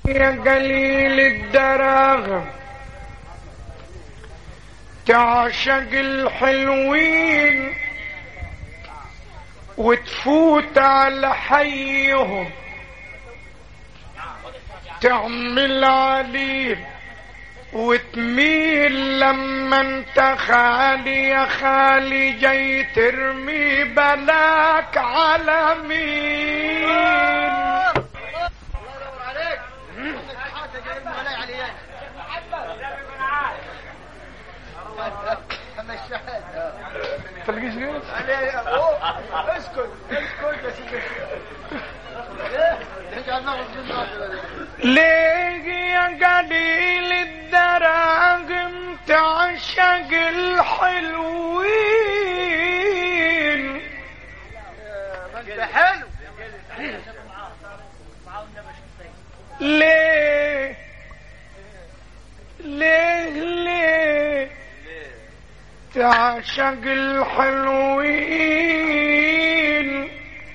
يا قليل الدراغم تعشق الحلوين وتفوت على حيهم تعمل عليه وتميل لما انت خالي يا خالي جاي ترمي بلاك على مين تلقيش اسكت اسكت ليه يا قليل الدراهم تعشق الحلوين حلو ليه ليه ليه تعشق الحلوين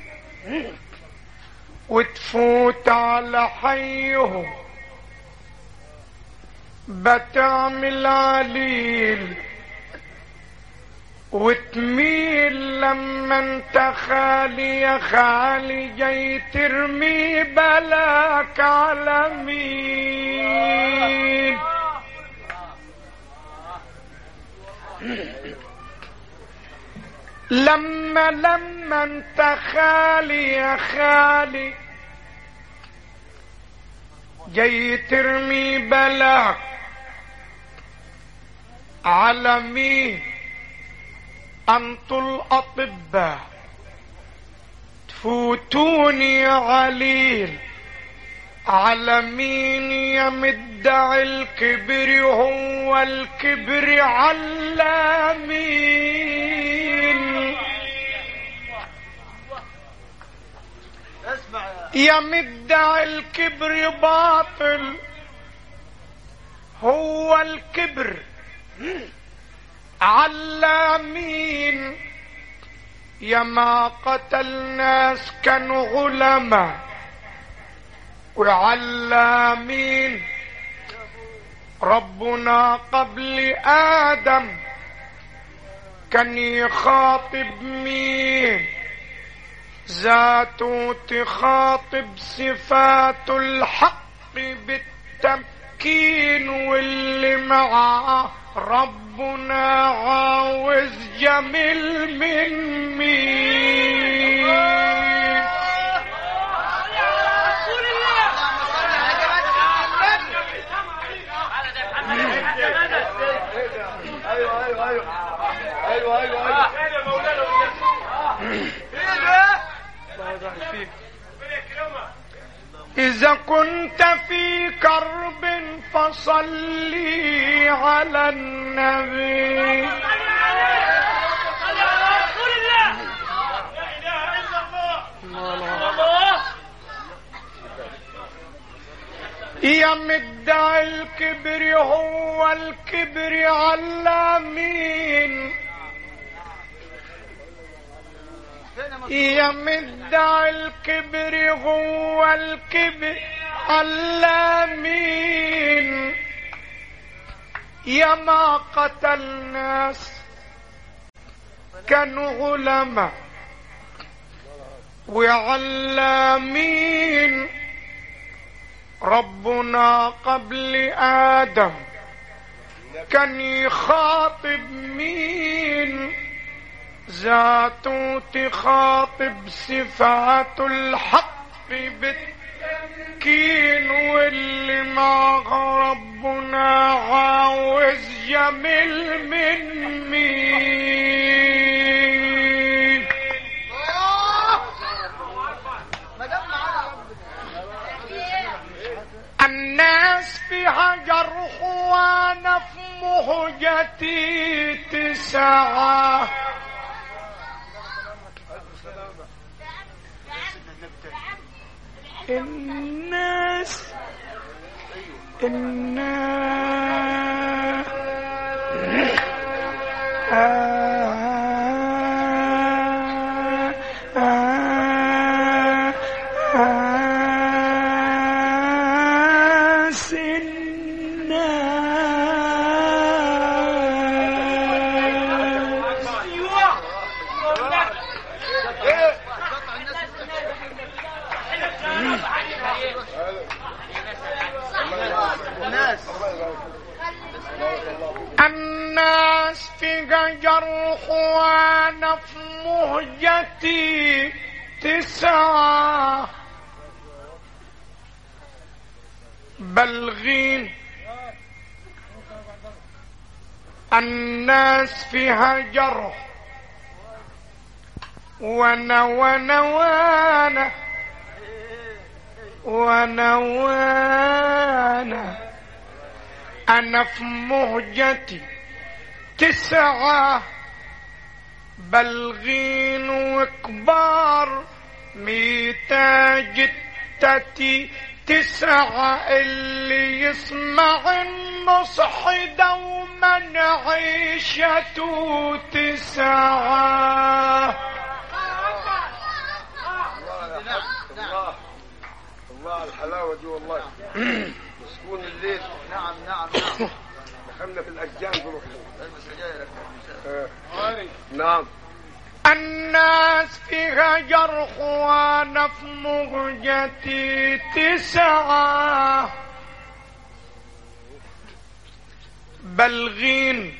وتفوت على حيهم بتعمل عليل وتميل لما انت خالي يا خالي جاي ترمي بلاك على مين لما لما انت خالي يا خالي جاي ترمي بلاك على مين انتوا الاطباء تفوتوني عليل على مين يا مدعي الكبر هو الكبر على مين اسمع يا مدعي الكبر باطل هو الكبر على مين يا ما قتل ناس كانوا علماء وعلامين ربنا قبل آدم كان يخاطب مين ذاته تخاطب صفات الحق بالتمكين واللي معاه ربنا عاوز جميل من مين ايوه ايوه ايوه ايوه ايوه ايوه إذا كنت في كرب فصلي على النبي يا مدعي الكبر هو الكبر على مين يا مدعي الكبر هو الكبر على مين يا ما قتل ناس كانوا علماء وعلامين ربنا قبل آدم كان يخاطب مين ذاته تخاطب صفات الحق بالتمكين واللي مع ربنا عاوز جميل من مين ما دام معانا الناس فيها جرح وانا في مهجتي تسعه الناس الناس آه آه آه مهجتي تسعة بلغين الناس فيها جرح وانا وانا وانا وانا وانا انا في مهجتي تسعة بلغين وكبار ميتا جتتي تسعة اللي يسمع النصح دوما عيشته تسعة الله الله الحلاوه دي والله مسكون الليل نعم نعم نعم دخلنا في الاجيال بروحنا آه. نعم الناس فيها جرح وانا في مهجتي تسعة بلغين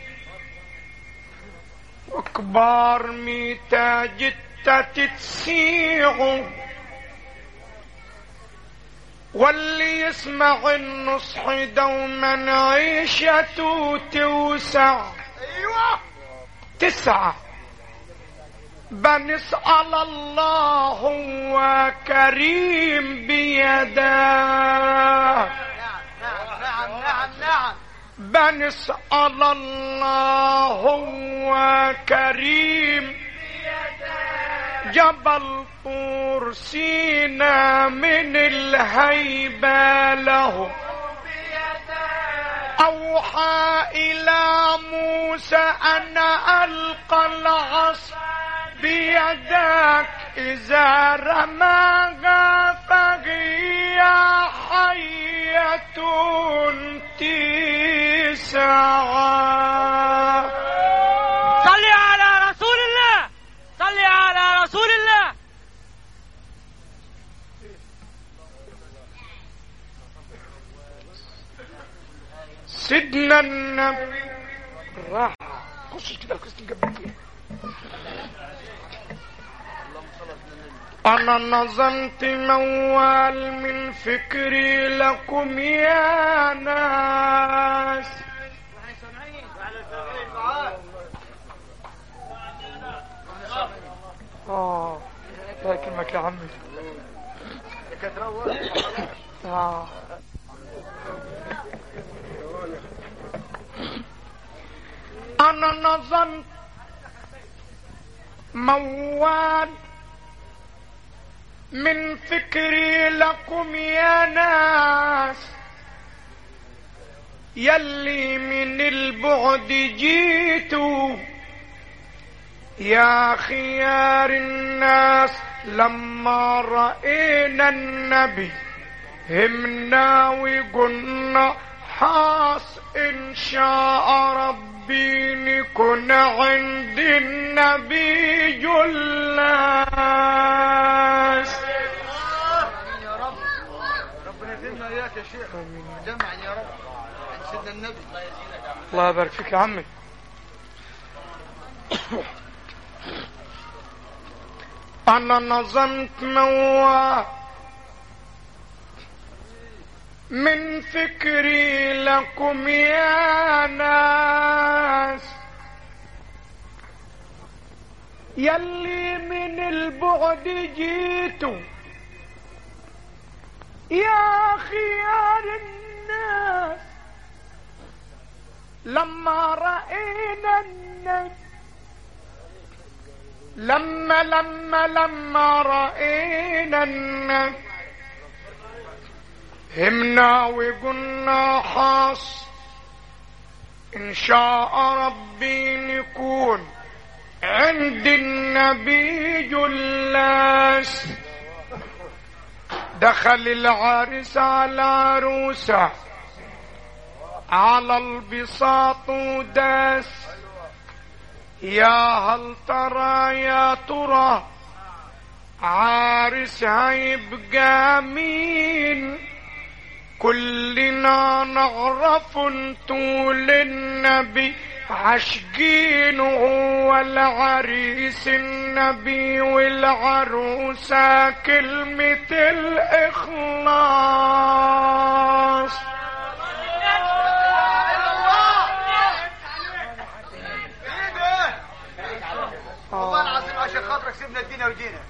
وكبار ميتا جتة تسيع واللي يسمع النصح دوما عيشته توسع ايوه تسعة بنسأل الله هو كريم بيده نعم نعم نعم نعم نعم بنسأل الله هو كريم جبل طور سينا من الهيبة له أوحى إلى موسى أنا ألقى العصا بيدك إذا رماها فهي حية تسعة صل على رسول الله صل على رسول الله سيدنا النبي راح خش كده القسط قبل فيها أنا نظمت موال من فكري لكم يا ناس آه الله يكرمك يا عمي آه أنا نظمت موال من فكري لكم يا ناس يلي من البعد جيتوا يا خيار الناس لما رأينا النبي همنا وقلنا حاس إن شاء ربي نكون عند النبي جلاس يا رب ربنا يديمنا اياك يا شيخ جمعا يا رب عند سيدنا النبي الله يبارك فيك يا عمي أنا نظمت موال من فكري لكم يا ناس يلي من البعد جيتوا يا خيار الناس لما رأينا النبي لما لما لما رأينا النبي همنا وقلنا حاص إن شاء ربي نكون عند النبي جلاس دخل العرس على عروسه على البساط وداس يا هل ترى يا ترى عارس هيبقى مين كلنا نعرف انتو للنبي عشقين هو العريس النبي والعروسة كلمة الإخلاص والله العظيم عشان خاطرك سيبنا الدين ودينك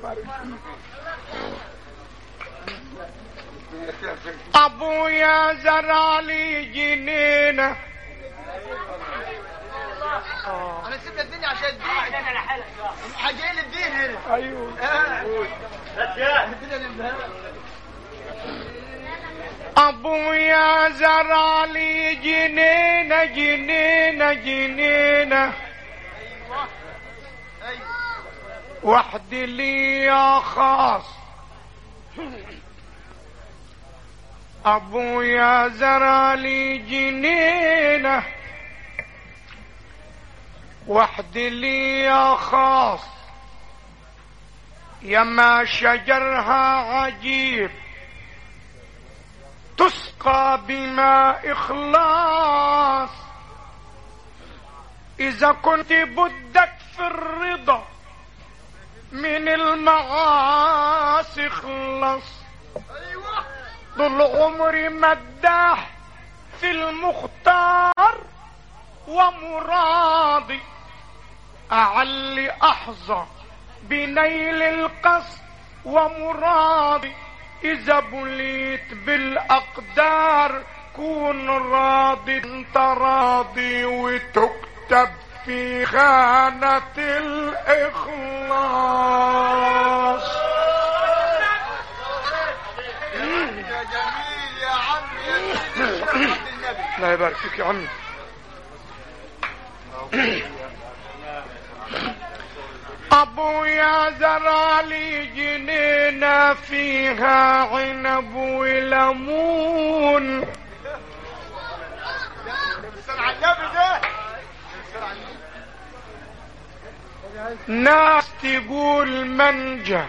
ابويا زرع لي جنينه انا سيبنا الدنيا عشان الدين حاجين للدين هنا ايوه ابويا زرع لي جنينه جنينه جنينه ايوه وحدي لي يا خاص ابويا زرع لي جنينه وحدي لي يا خاص يما شجرها عجيب تسقى بماء اخلاص اذا كنت بدك في الرضا من المعاصي خلص ايوه طول عمري مداح في المختار ومراضي أعلي أحظى بنيل القصد ومراضي إذا بليت بالأقدار كون راضي انت راضي وتكتب في خانة الإخلاص يا جميل يا عم يا سيدي شرفت النبي الله يبارك فيك يا عمي ابويا زرع لي جنينه فيها عنب وليمون استنى على النبي ده ناس تقول منجة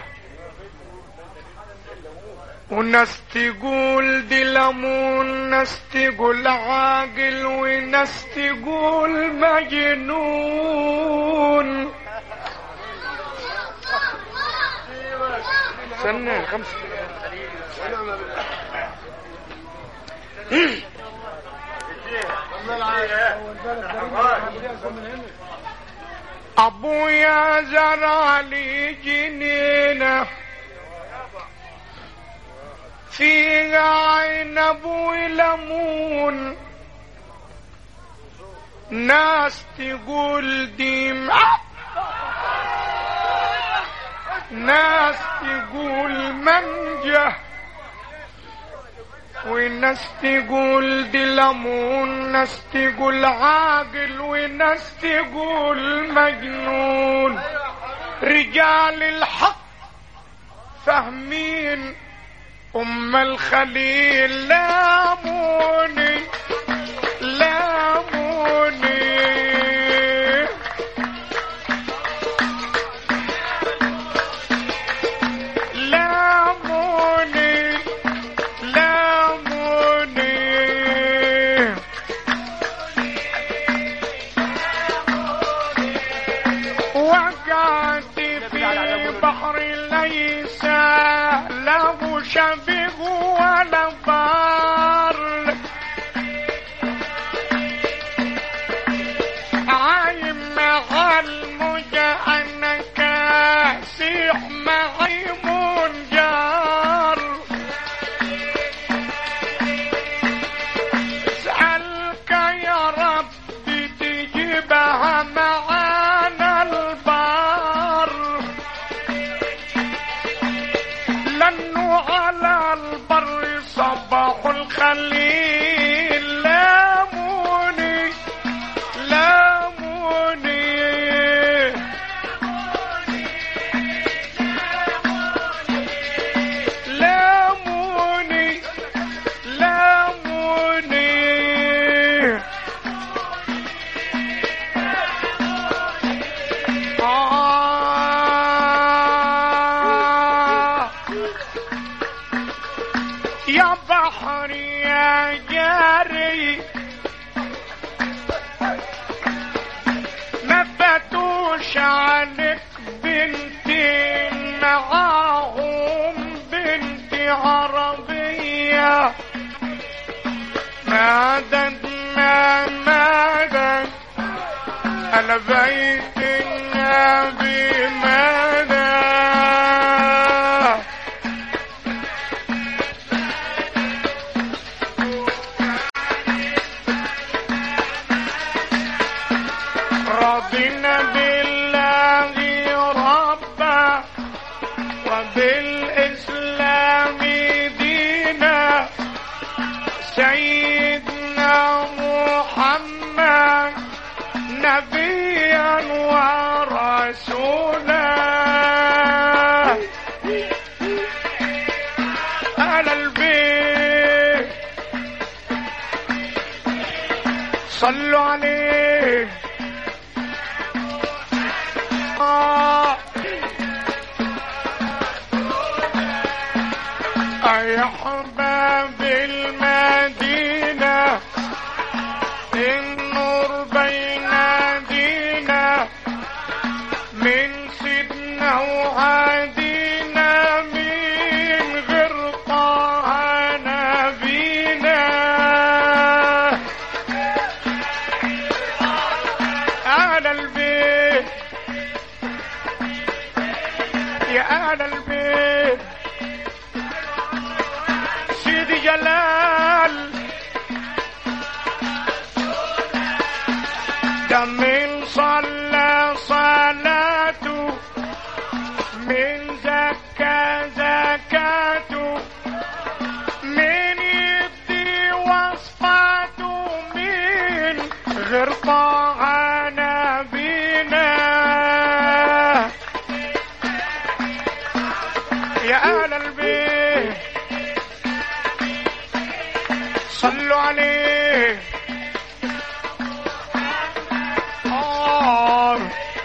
وناس تقول دي ليمون ناس تقول عاقل وناس تقول مجنون استنى خمسة ابويا زرع لي جنينه فيها عنب وليمون ناس تقول دي مع- ناس تقول منجه وناس تقول دي ليمون ناس تقول عاقل وناس تقول مجنون رجال الحق فاهمين ام الخليل لاموني لاموني لاموني لاموني وقعت في بحر ليس له شبيه ولا بار عايم مع الموجة أنا كاسح معي منجار اسألك يا ربي تجيبها معانا البار لأنه على البر صباح الخليل لاموني لاموني لاموني لاموني آه يا بحر يا جاري عليك بنتين معاهم بنت عربية مدد ما مدد على بيت النبي مدد رضينا بالله ربا وبالإسلام دينا سيدنا محمد نبيا ورسولا على البيت صلوا عليه آه. يا أحباب المدينة النور بين دينا من سيدنا وعدينا من غير طه نبينا على البيت يا أهل البيت سيدي جلال ده من صلى صلاته من زكى زكاته من يدي وصفاته من غير طه نبينا يا أهل البيت صلوا عليه آه.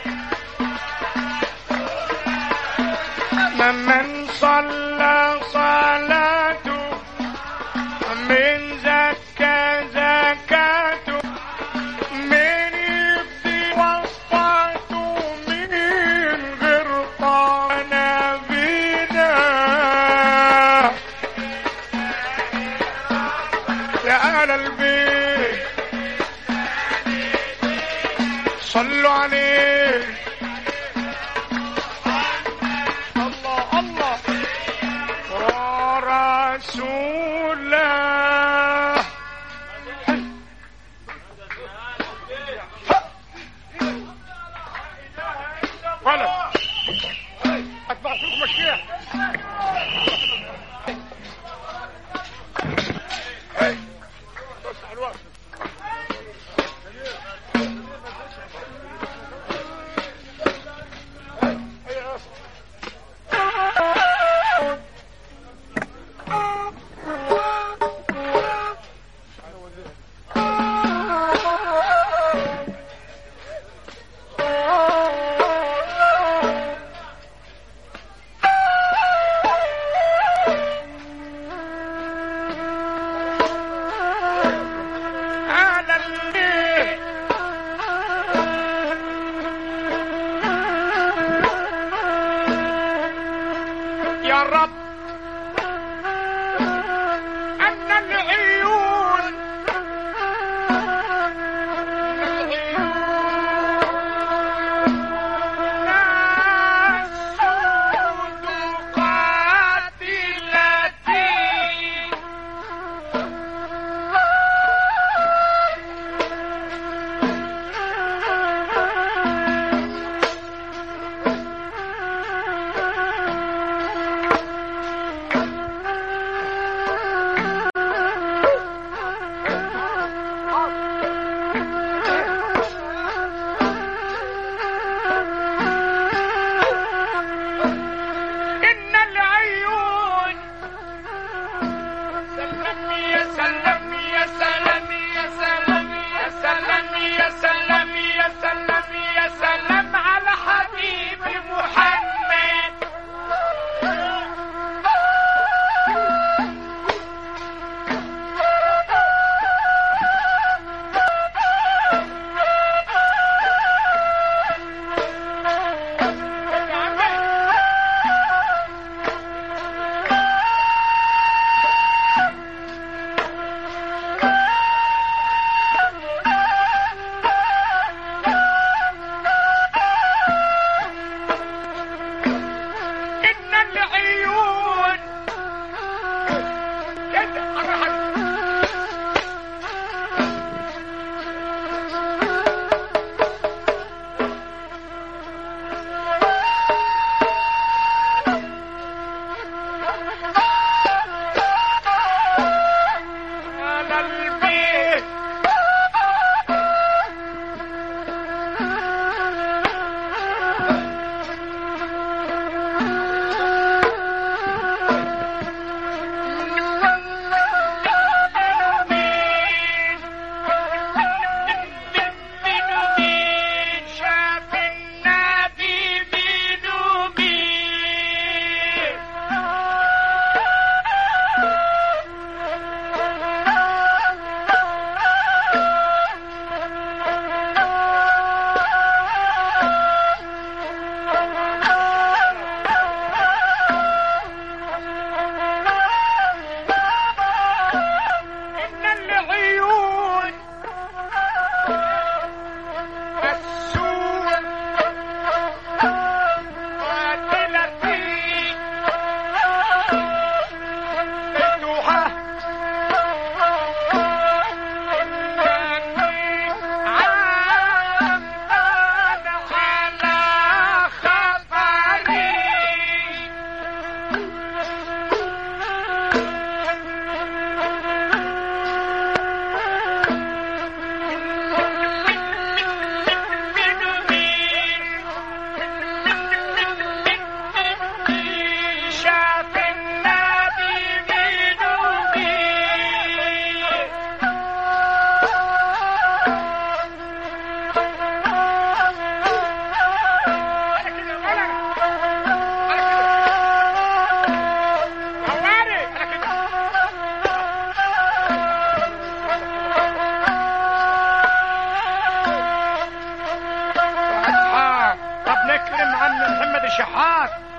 من صلى صلاته من زكى زكاته من يبدي وصفاته من غير طعنة بينا يا أهل البيت صلوا عليه الله الله ورسول الله ولا اتبع سوق مشيح توسع الوقت هيا أصل. على الليل يا رب أن العيون ناس سود قاتلتي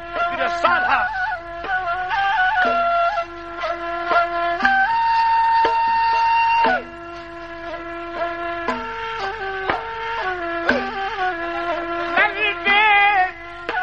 الدنيا الصالحة البيت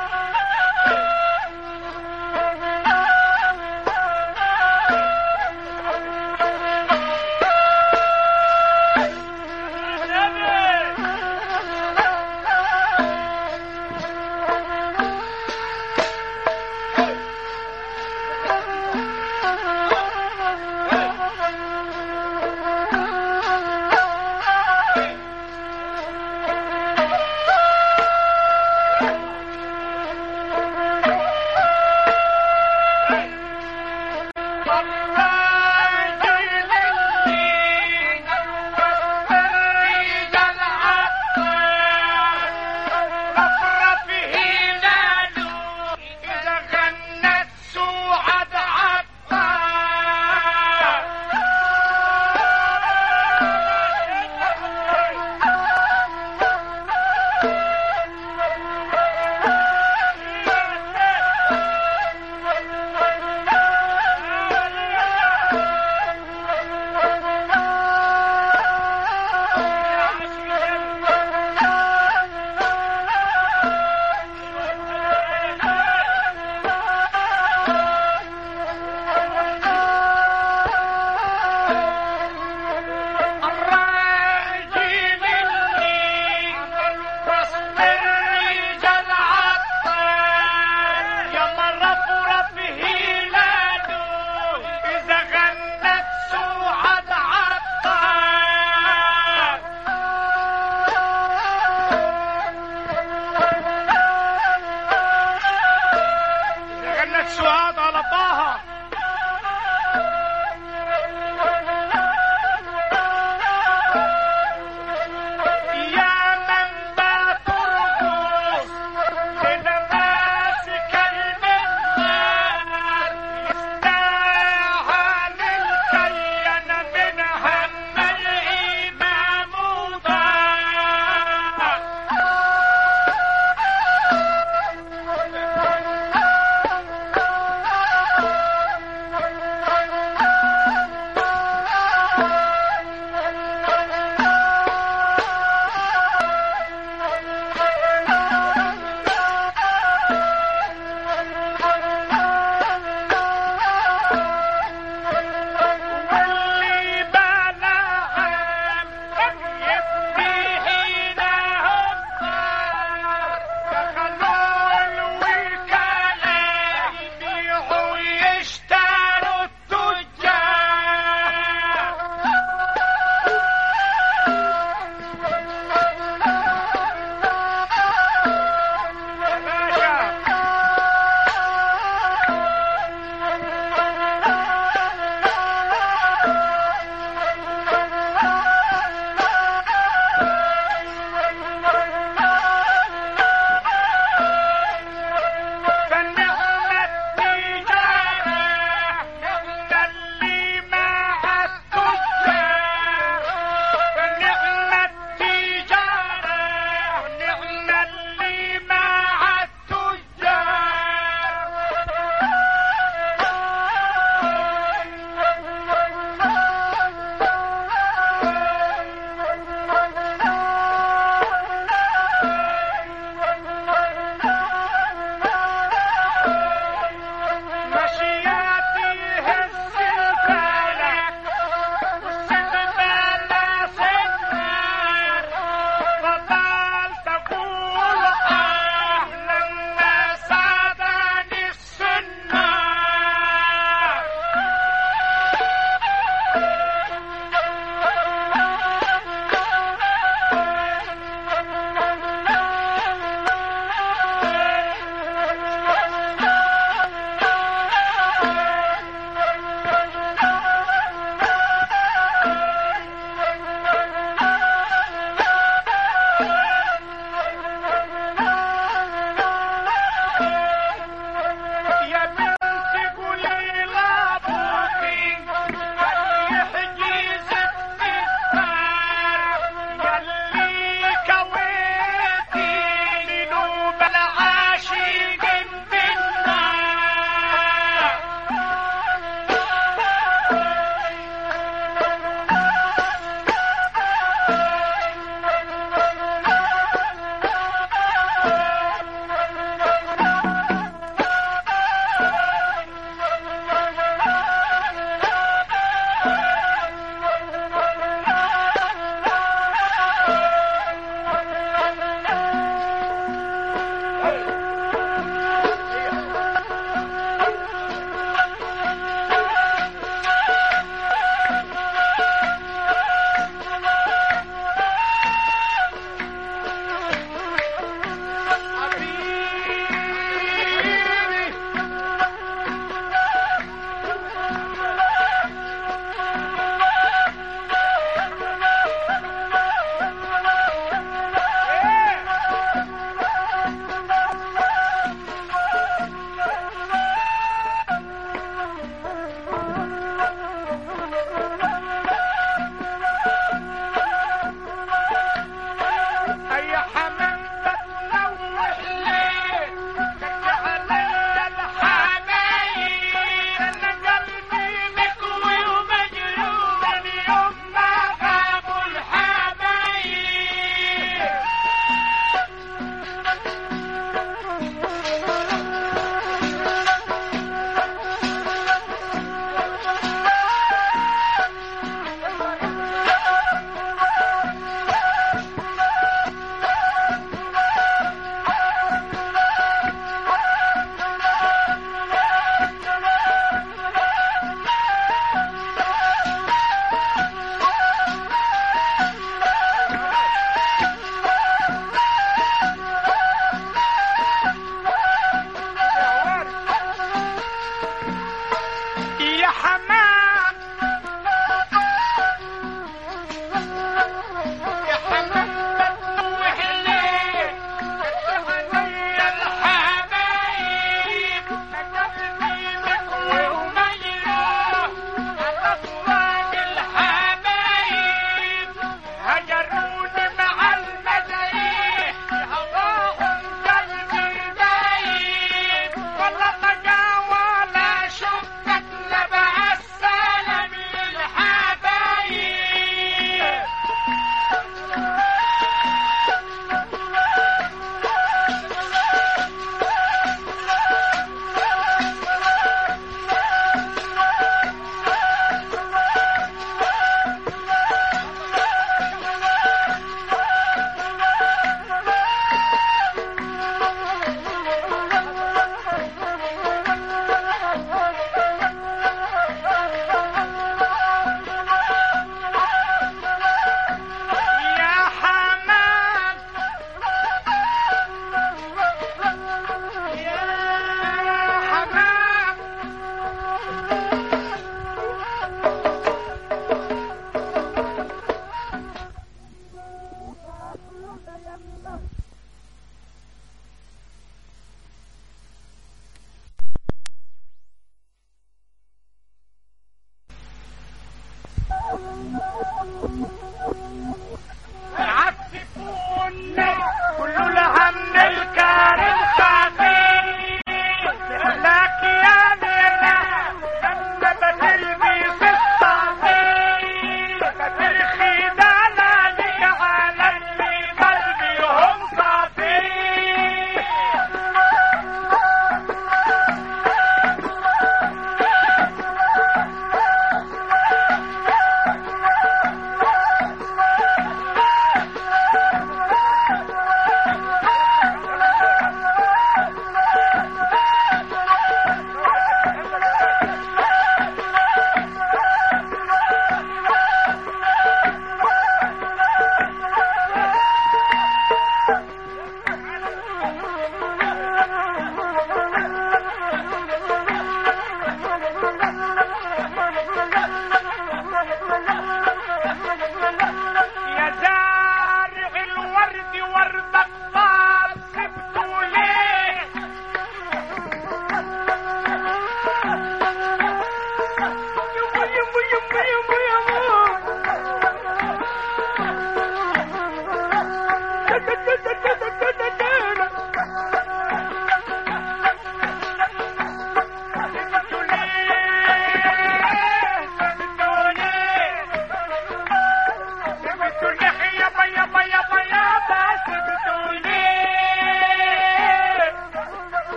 غنت سعاد على طه يا من لا ترقص لنفسك المنار استاهل الكين من هم الإمام ضاع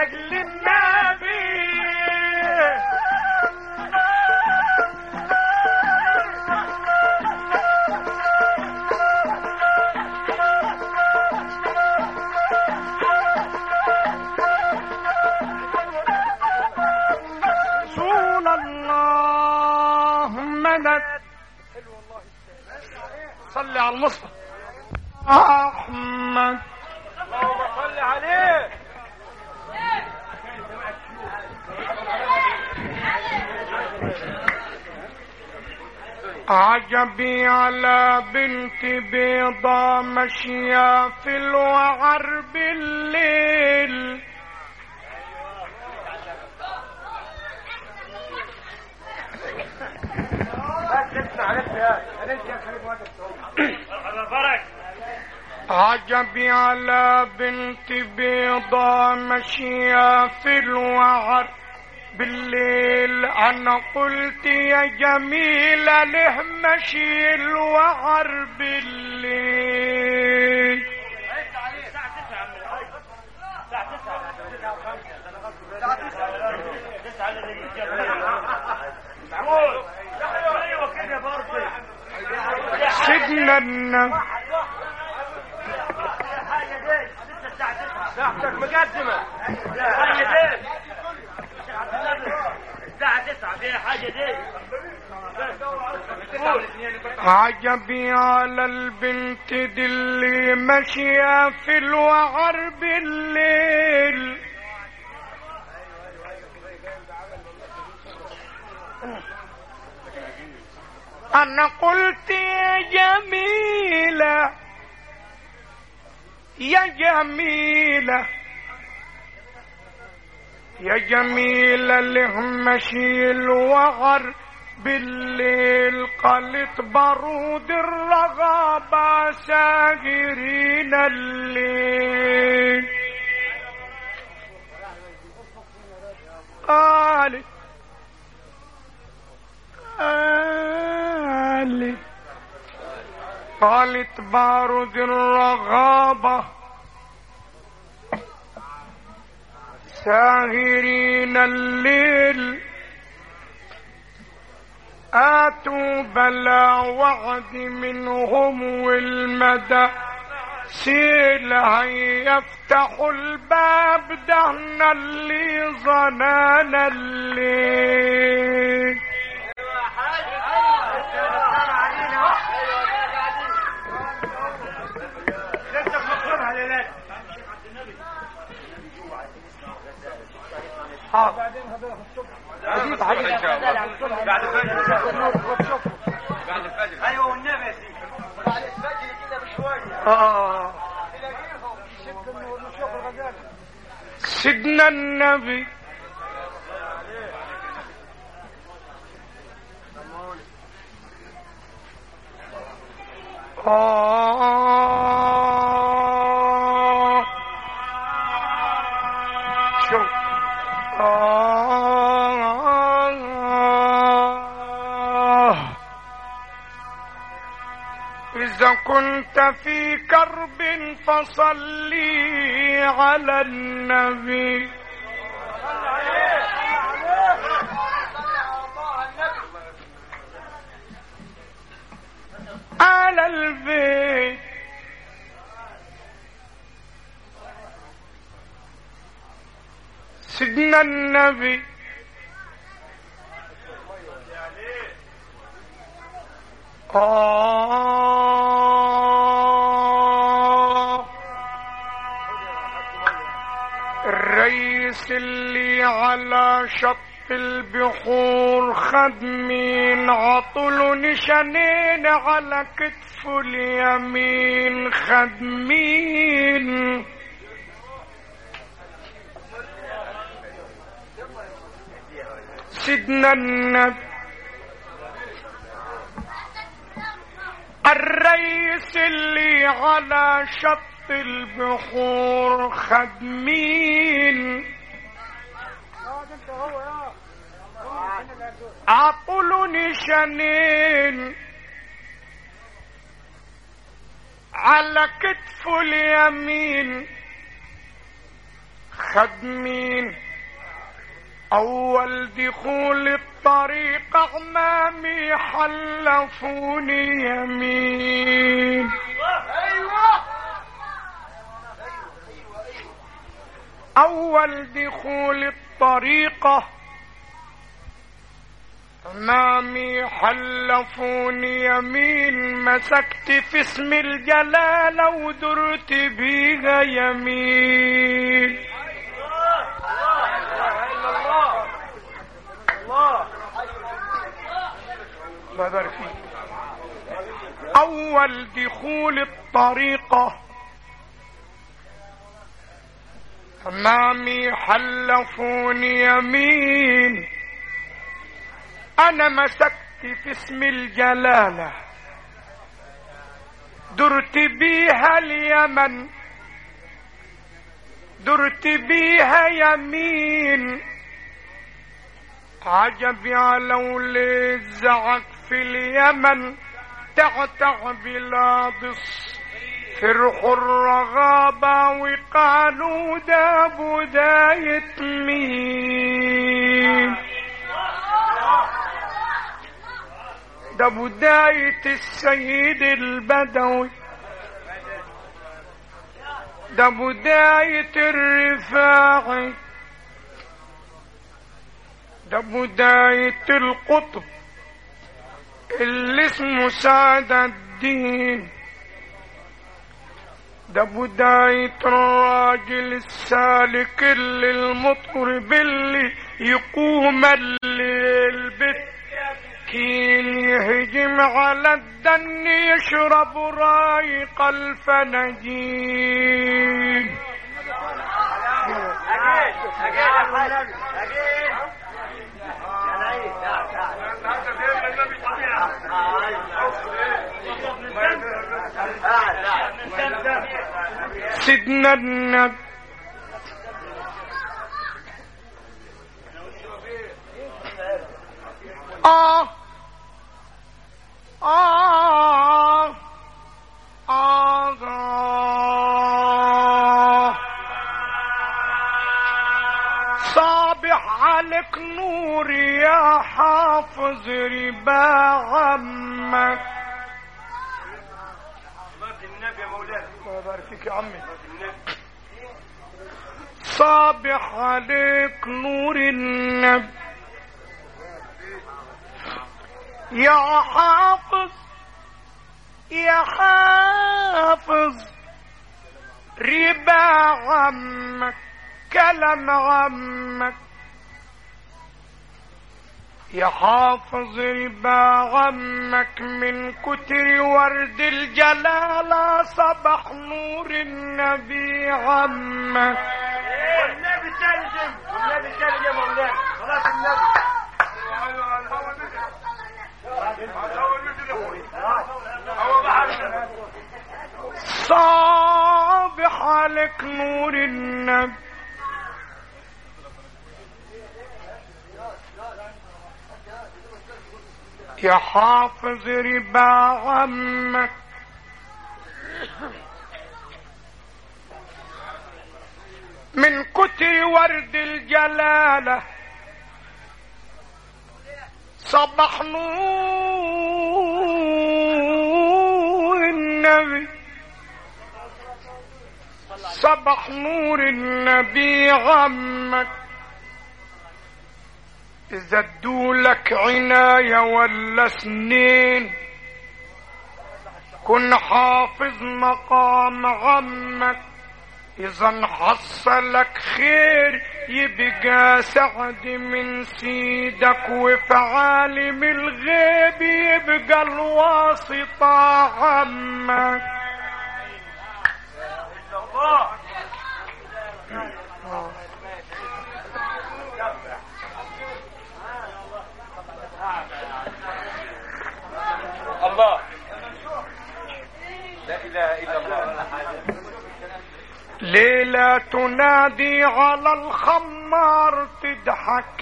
لاجل النبي رسول الله مدد صلي على المصطفى احمد اللهم صل عليه عجبي على بنت بيضة ماشية في الوعر بالليل عجبي على بنت بيضة ماشية في الوعر بالليل انا قلت يا جميلة له مشي الوعر بالليل سيدنا النبي ساعتك مقدمة الساعة 9 فيها حاجة دي عجبي على البنت دي اللي ماشية في الوعر بالليل أنا قلت يا جميلة يا جميلة يا جميلة له مشي الوعر بالليل قالت بارود الرغابة ساهرين الليل قالت قالت قالت بارود الرغابة ساهرين الليل آتوا بلا وعد منهم والمدى سيل يفتحوا الباب دهنا اللي ظنان الليل ايوه والنبي يا سيدي آه. سيدنا النبي آه. شوف آه. إذا كنت في كرب فصلي على النبي على البيت سيدنا النبي آه الرئيس اللي على شط البحور خد مين عطله نشانين على كتفه اليمين خد مين سيدنا النبي الرئيس اللي على شط البحور خد مين عطلوا نشانين على كتفه اليمين خدمين أول دخول الطريق أمامي حلفوني يمين أول دخول الطريقة أمامي حلفوني يمين مسكت في اسم الجلالة ودرت بيها يمين الله أول دخول الطريقة أمامي حلفوني يمين أنا مسكت في اسم الجلالة درت بيها اليمن درت بيها يمين عجبي على وليد زعق في اليمن تعتع بلاد فرح الرغابة وقالوا ده بداية مين ده بداية السيد البدوي ده بداية الرفاعي ده بداية القطب اللي اسمه سعد الدين ده بداية الراجل السالك اللي المطرب اللي يقوم الليل بالتكين يهجم على الدن يشرب رايق الفناجين سيدنا النبي آه آه آه صابح عليك نور يا حافظ ربا عمك الله يبارك فيك يا عمي صابح عليك نور النبي يا حافظ يا حافظ ربا عمك كلام عمك يا حافظ ربا عمك من كتر ورد الجلالة صبح نور النبي عمك والنبي ترجم والنبي ترجم يا مولانا خلاص النبي صابح عليك نور النبي يا حافظ ربا عمك من كتر ورد الجلاله صبح نور النبي صبح نور النبي غمك إذا ادولك عناية ولا سنين كن حافظ مقام غمك إذا حصلك خير يبقى سعد من سيدك وفي عالم الغيب يبقى الواسطة عمك الله لا اله الا الله ليلة تنادي على الخمار تضحك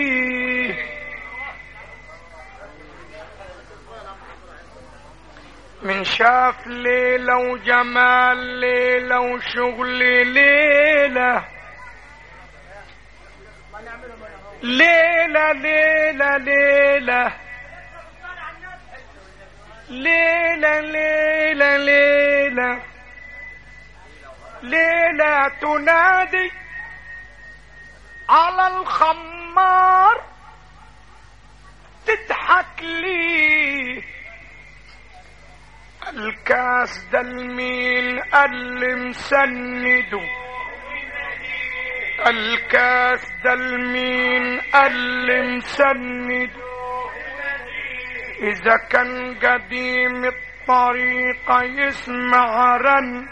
لي من شاف ليلة وجمال ليلة وشغل ليلة ليلة ليلة ليلة ليلة ليلة ليلة ليلة تنادي على الخمار تضحك لي الكاس ده المين اللي مسنده الكاس ده المين اللي مسنده إذا كان قديم الطريقة يسمع رن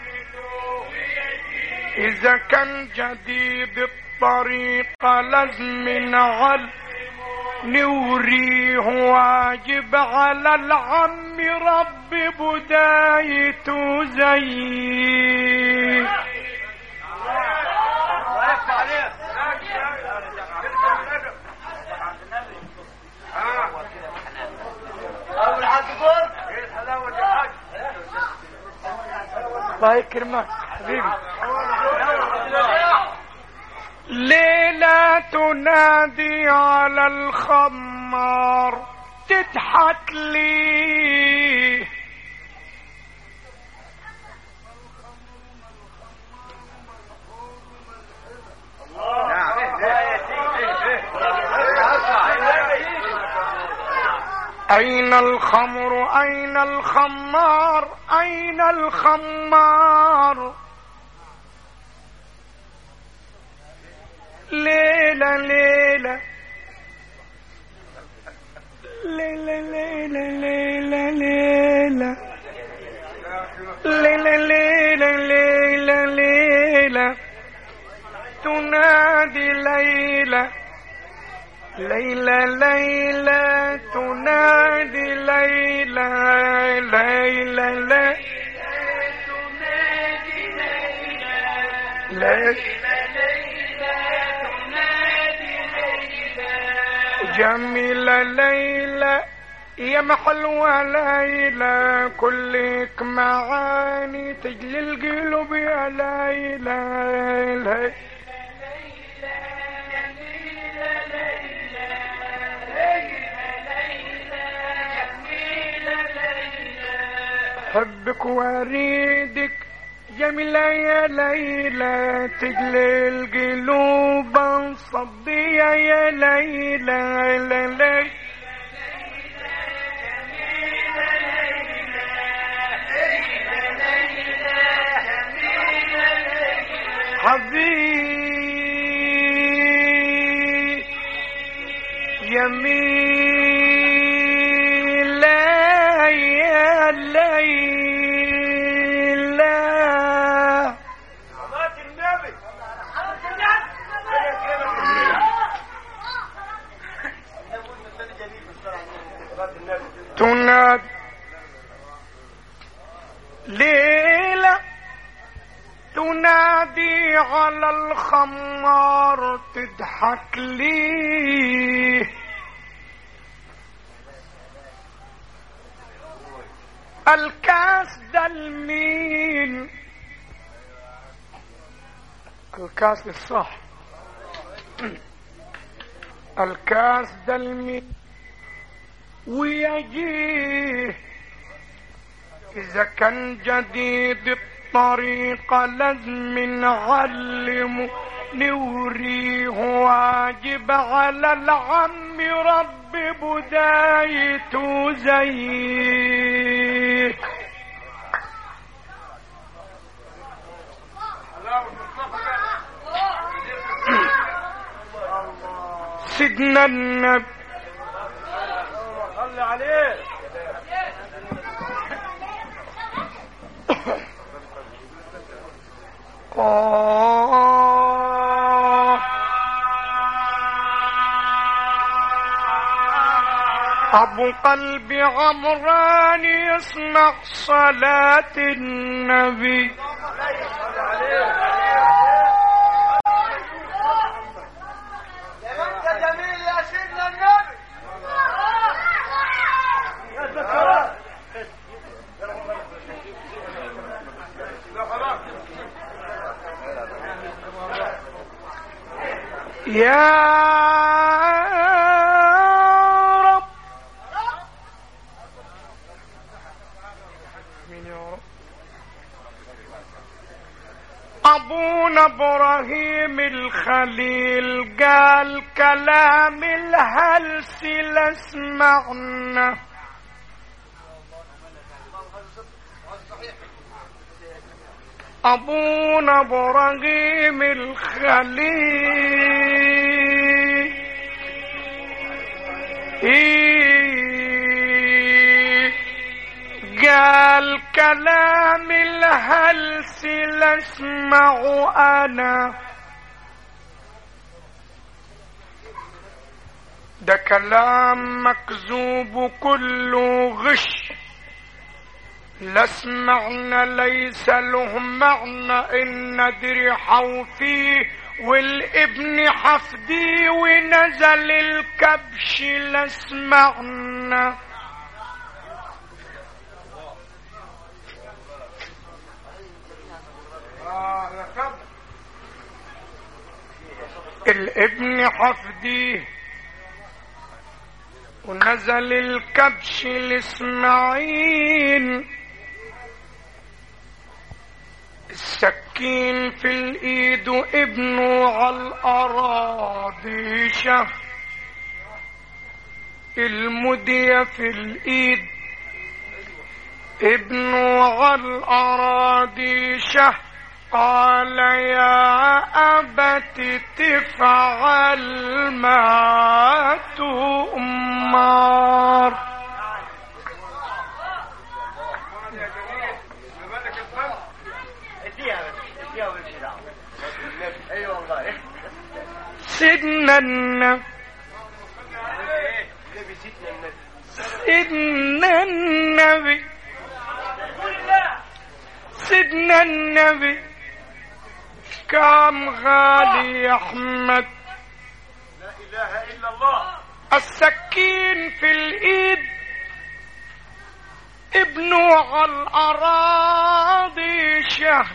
إذا كان جديد الطريقة لازم نعل نوريه واجب على العم رب بدايته زي الله يكرمك حبيبي ليلة تنادي على الخمار تضحك لي أين الخمر أين الخمار أين الخمار ليلة ليلة ليلة ليلة ليلة ليلة ليلة ليلة ليلة ليلة تنادي ليلة ليلى ليلى تنادي ليلى ليلى ليلى جميلة ليلى يا محلوة ليلى كلك معاني تجلي القلوب يا ليلى ليلى حبك واريدك جميلة يا ليلى تجلي القلوب صدية يا ليلى ليلى حبيب يميل يا ليلى تناد ليلة تنادي على الخمار تضحك لي الكاس ده المين الكاس الصح الكاس ده المين ويجيه إذا كان جديد الطريقة لازم نعلمه نوريه واجب على العم رب بدايته زي سيدنا النبي صلي عليه آه أبو قلبي عمران يسمع صلاة النبي انت جميل يا سيدنا النبي يا رب مين يا رب ابونا ابراهيم الخليل قال كلام الهلس لاسمعنا أبونا إبراهيم الخليل قال كلام الهلس لاسمع أنا ده كلام مكذوب كله غش لا سمعنا ليس له معنى ان ندري حوفيه والابن حفدي ونزل الكبش لا سمعنا الابن حفديه ونزل الكبش لاسماعيل السكين في الايد وابنه على الاراضي شاف المدية في الايد ابنه على الاراضي شاف قال يا أبت تفعل ما تؤمر سيدنا النبي سيدنا النبي سيدنا النبي كام غالي يا احمد لا اله الا الله السكين في الايد ابنه على الاراضي شه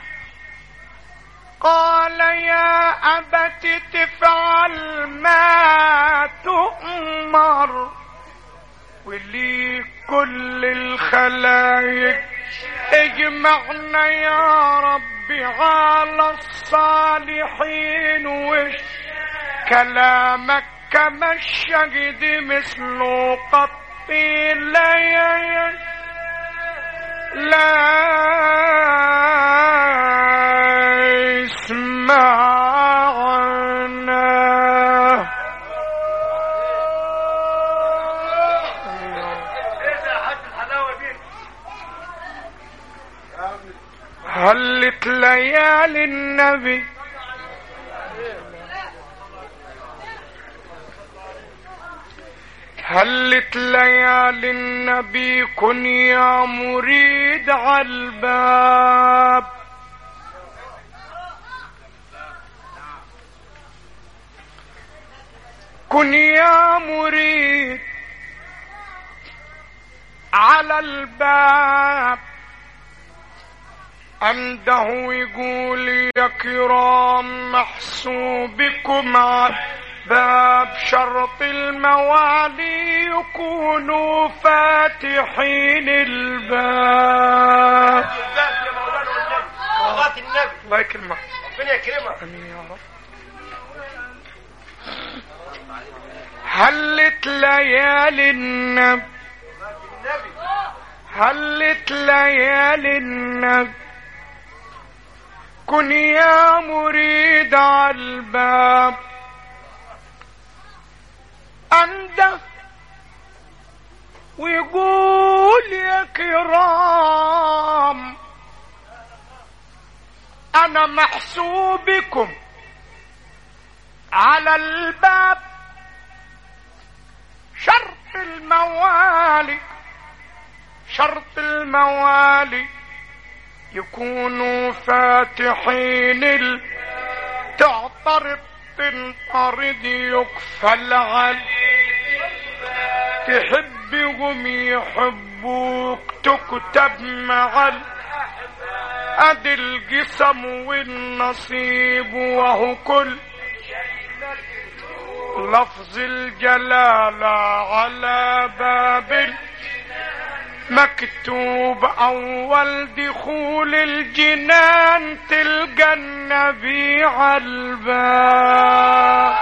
قال يا ابت تفعل ما تؤمر ولي كل الخلايق اجمعنا يا ربي على الصالحين وش كلامك كما الشهد مثل قطي لا ي- لا يسمعنا ايه ده يا حاج الحلاوه دي هلت ليالي النبي هلت ليالي النبي كن يا مريد عالباب كن يا مريد على الباب عنده يقول يا كرام محسوبكم على باب شرط الموالي يكونوا فاتحين الباب بالذات يا مولانا والنبي صلاه النبي الله يكرمك ربنا يكرمك امين يا رب هلت ليالي النبي النبي هلت ليالي النبي كن يا مريد على الباب عنده ويقول يا كرام انا محسوبكم على الباب شرط الموالي شرط الموالي يكونوا فاتحين ال... تعترض تنطرد يكفل عن تحبهم يحبوك تكتب مع ال... ادي القسم والنصيب وهو كل لفظ الجلالة على باب مكتوب أول دخول الجنان تلقى النبي على الباب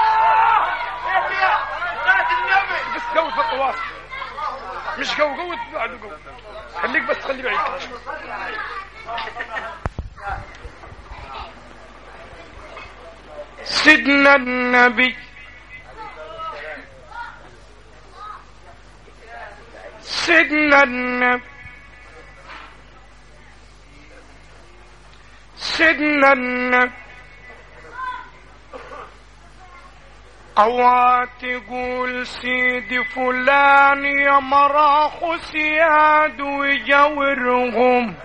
بس جو في الطواف مش جو جو بعد جو خليك بس خلي بعيد سيدنا النبي سيدنا النبي سيدنا النبي أو تقول سيدي فلان يا مراخ سياد ويجورهم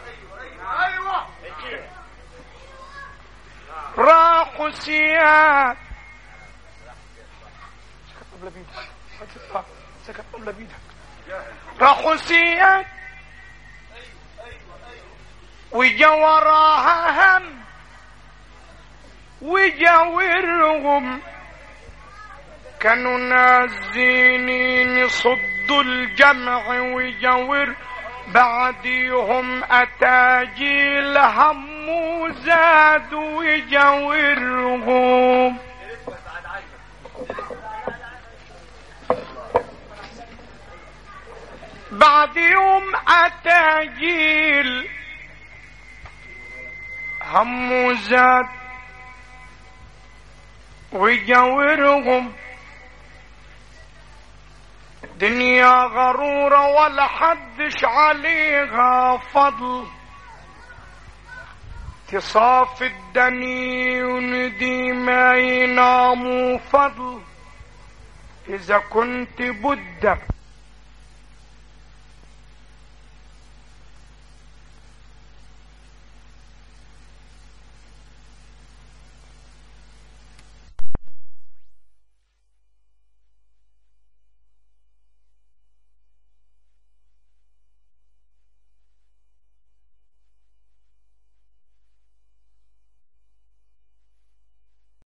راحوا سياد قبل بيدك سكت قبل بيدك راحوا سياد وجا وراها هم وجاورهم كانوا نازلين يصدوا الجمع ويجاور بعديهم أتاجيل هم وزاد ويجاورهم بعد يوم أتاجيل هم وزاد ويجاورهم دنيا غرورة ولا حدش عليها فضل تصاف الدني وندي ما يناموا فضل إذا كنت بدك